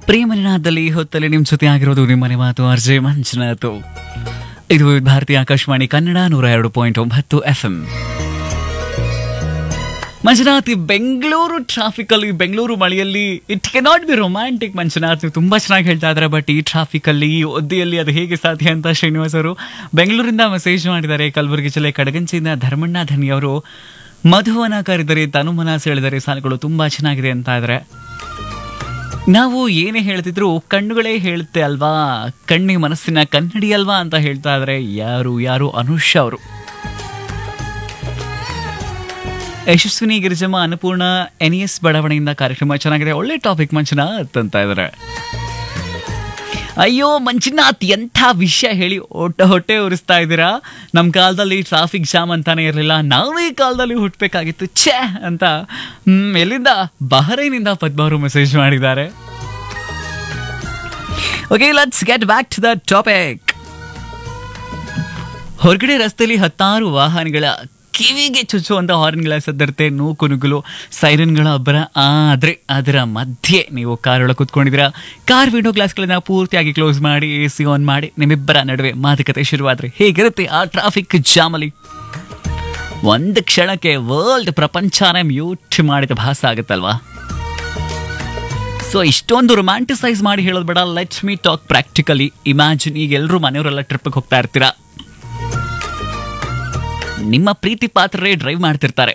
ಪ್ರೇಮನಿನಾದಲ್ಲಿ ಹೊತ್ತಲ್ಲಿ ನಿಮ್ಮ ಜೊತೆ ಆಗಿರೋದು ನಿಮ್ಮನೆ ಮಾತು ಅರ್ಜೆ ಮಂಜುನಾಥ್ ಇದು ಭಾರತೀಯ ಆಕಾಶವಾಣಿ ಕನ್ನಡ ನೂರ ಎರಡು ಪಾಯಿಂಟ್ ಒಂಬತ್ತು ಎಫ್ ಎಂ ಮಂಜುನಾಥ್ ಈ ಬೆಂಗಳೂರು ಟ್ರಾಫಿಕ್ ಅಲ್ಲಿ ಬೆಂಗಳೂರು ಮಳೆಯಲ್ಲಿ it cannot be romantic Manjunath ನೀವು ತುಂಬಾ ಚೆನ್ನಾಗಿ ಹೇಳ್ತಾ ಇದ್ದಾರೆ ಬಟ್ ಈ ಟ್ರಾಫಿಕ್ ಅಲ್ಲಿ ಈ ಒದ್ದೆಯಲ್ಲಿ ಅದು ಹೇಗೆ ಸಾಧ್ಯ ಅಂತ ಶ್ರೀನಿವಾಸ್ ಅವರು ಬೆಂಗಳೂರಿಂದ ಮೆಸೇಜ್ ಮಾಡಿದ್ದಾರೆ ಕಲಬುರಗಿ ಜಿಲ್ಲೆ ಕಡಗಂಚಿಯಿಂದ ಧರ್ಮಣ್ಣ ಧನಿ ಅವರು ಮಧುವನ ಕರೆದರೆ ತನುಮನ ಸೆಳೆದರೆ ಸಾಲುಗಳು ತುಂಬಾ ಚೆನ್ನಾಗಿದೆ ಅಂತ ಇದ್ದಾರೆ ನಾವು ಏನೇ ಹೇಳ್ತಿದ್ರು ಕಣ್ಣುಗಳೇ ಹೇಳುತ್ತೆ ಅಲ್ವಾ ಕಣ್ಣಿ ಮನಸ್ಸಿನ ಕನ್ನಡಿ ಅಲ್ವಾ ಅಂತ ಹೇಳ್ತಾ ಇದ್ರೆ ಯಾರು ಯಾರು ಅನುಷ್ ಅವರು ಯಶಸ್ವಿನಿ ಗಿರಿಜಮ್ಮ ಅನ್ನಪೂರ್ಣ ಎನ್ ಎಸ್ ಬಡಾವಣೆಯಿಂದ ಕಾರ್ಯಕ್ರಮ ಚೆನ್ನಾಗಿದೆ ಒಳ್ಳೆ ಟಾಪಿಕ್ ಮಂಜುನಾಥ್ ಅಂತ ಇದ್ದಾರೆ ಅಯ್ಯೋ ಮಂಜುನಾಥ್ ಎಂಥ ವಿಷಯ ಹೇಳಿ ಹೊಟ್ಟೆ ಹೊಟ್ಟೆ ಉರಿಸ್ತಾ ಇದ್ದೀರಾ ನಮ್ಮ ಕಾಲದಲ್ಲಿ ಟ್ರಾಫಿಕ್ ಜಾಮ್ ಅಂತಾನೆ ಇರಲಿಲ್ಲ ನಾವೇ ಕಾಲದಲ್ಲಿ ಹುಟ್ಟಬೇಕಾಗಿತ್ತು ಛೇ ಅಂತ ಹ್ಮ್ ಎಲ್ಲಿಂದ ಬಹರೈನಿಂದ ಪದ್ಮವರು ಮೆಸೇಜ್ ಮಾಡಿದ್ದಾರೆ okay let's get back to the topic ಹೊರಗಡೆ ರಸ್ತೆಯಲ್ಲಿ ಹತ್ತಾರು ವಾಹನಗಳ ಕಿವಿಗೆ ಚುಚ್ಚುವಂತ ಹಾರ್ನ್ಗಳ ಸದ್ದರತೆ ನೂಕು ನುಗ್ಗಲು ಸೈರನ್ಗಳ ಅಬ್ಬರ ಆದ್ರೆ ಅದರ ಮಧ್ಯೆ ನೀವು ಕಾರ್ ಒಳಗೆ ಕುತ್ಕೊಂಡಿದ್ದೀರಾ ಕಾರ್ ವಿಂಡೋ ಗ್ಲಾಸ್ಗಳನ್ನ ಪೂರ್ತಿಯಾಗಿ ಕ್ಲೋಸ್ ಮಾಡಿ ಎ ಸಿ ಆನ್ ಮಾಡಿ ನಿಮ್ಮಿಬ್ಬರ ನಡುವೆ ಮಾತುಕತೆ ಶುರುವಾದ್ರೆ ಹೇಗಿರುತ್ತೆ ಆ ಟ್ರಾಫಿಕ್ ಜಾಮಲ್ಲಿ ಒಂದು ಕ್ಷಣಕ್ಕೆ ವರ್ಲ್ಡ್ ಪ್ರಪಂಚನೇ ಮ್ಯೂಟ್ ಮಾಡಿದ ಭಾಸ ಆಗುತ್ತಲ್ವಾ ಸೊ ಇಷ್ಟೊಂದು ರೊಮ್ಯಾಂಟಿಸೈಸ್ ಮಾಡಿ ಹೇಳೋದು ಬೇಡ let's me talk practically imagine ಈಗ ಎಲ್ಲರೂ ಮನೆಯವರೆಲ್ಲ ಟ್ರಿಪ್ಗೆ ಹೋಗ್ತಾ ಇರ್ತೀರಾ ನಿಮ್ಮ ಪ್ರೀತಿ ಪಾತ್ರರೇ ಡ್ರೈವ್ ಮಾಡ್ತಿರ್ತಾರೆ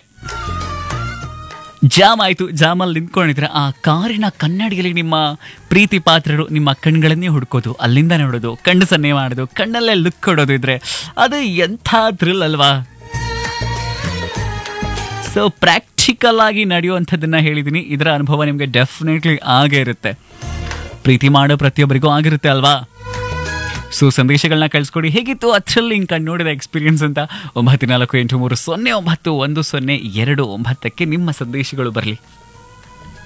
ಜಾಮ್ ಆಯ್ತು ಜಾಮಲ್ಲಿ ನಿಂತ್ಕೊಂಡಿದ್ರೆ ಆ ಕಾರಿನ ಕನ್ನಡಿಯಲ್ಲಿ ನಿಮ್ಮ ಪ್ರೀತಿ ಪಾತ್ರರು ನಿಮ್ಮ ಕಣ್ಗಳನ್ನೇ ಹುಡ್ಕೋದು ಅಲ್ಲಿಂದ ನೋಡೋದು ಕಣ್ಣು ಸನ್ನೆ ಮಾಡೋದು ಕಣ್ಣಲ್ಲೇ ಲುಕ್ ಕೊಡೋದು ಇದ್ರೆ ಅದು ಎಂಥ ಥ್ರಿಲ್ ಅಲ್ವಾ ಸೊ ಪ್ರಾಕ್ಟಿಕಲ್ ಆಗಿ ನಡೆಯುವಂಥದ್ದನ್ನ ಹೇಳಿದ್ದೀನಿ ಇದರ ಅನುಭವ ನಿಮಗೆ ಡೆಫಿನೆಟ್ಲಿ ಆಗೇ ಇರುತ್ತೆ ಪ್ರೀತಿ ಮಾಡೋ ಪ್ರತಿಯೊಬ್ಬರಿಗೂ ಆಗಿರುತ್ತೆ ಅಲ್ವಾ ಸೊ ಸಂದೇಶಗಳನ್ನ ಕಳಿಸ್ಕೊಡಿ ಹೇಗಿತ್ತು ಥ್ರಿಲ್ಲಿಂಗ್ ಕಂಡು ನೋಡಿದ ಎಕ್ಸ್ಪೀರಿಯನ್ಸ್ ಅಂತ ಒಂಬತ್ತು ನಾಲ್ಕು ಎಂಟು ಮೂರು ಸೊನ್ನೆ ಒಂಬತ್ತು ಒಂದು ಸೊನ್ನೆ ಎರಡು ಒಂಬತ್ತಕ್ಕೆ ನಿಮ್ಮ ಸಂದೇಶಗಳು ಬರಲಿ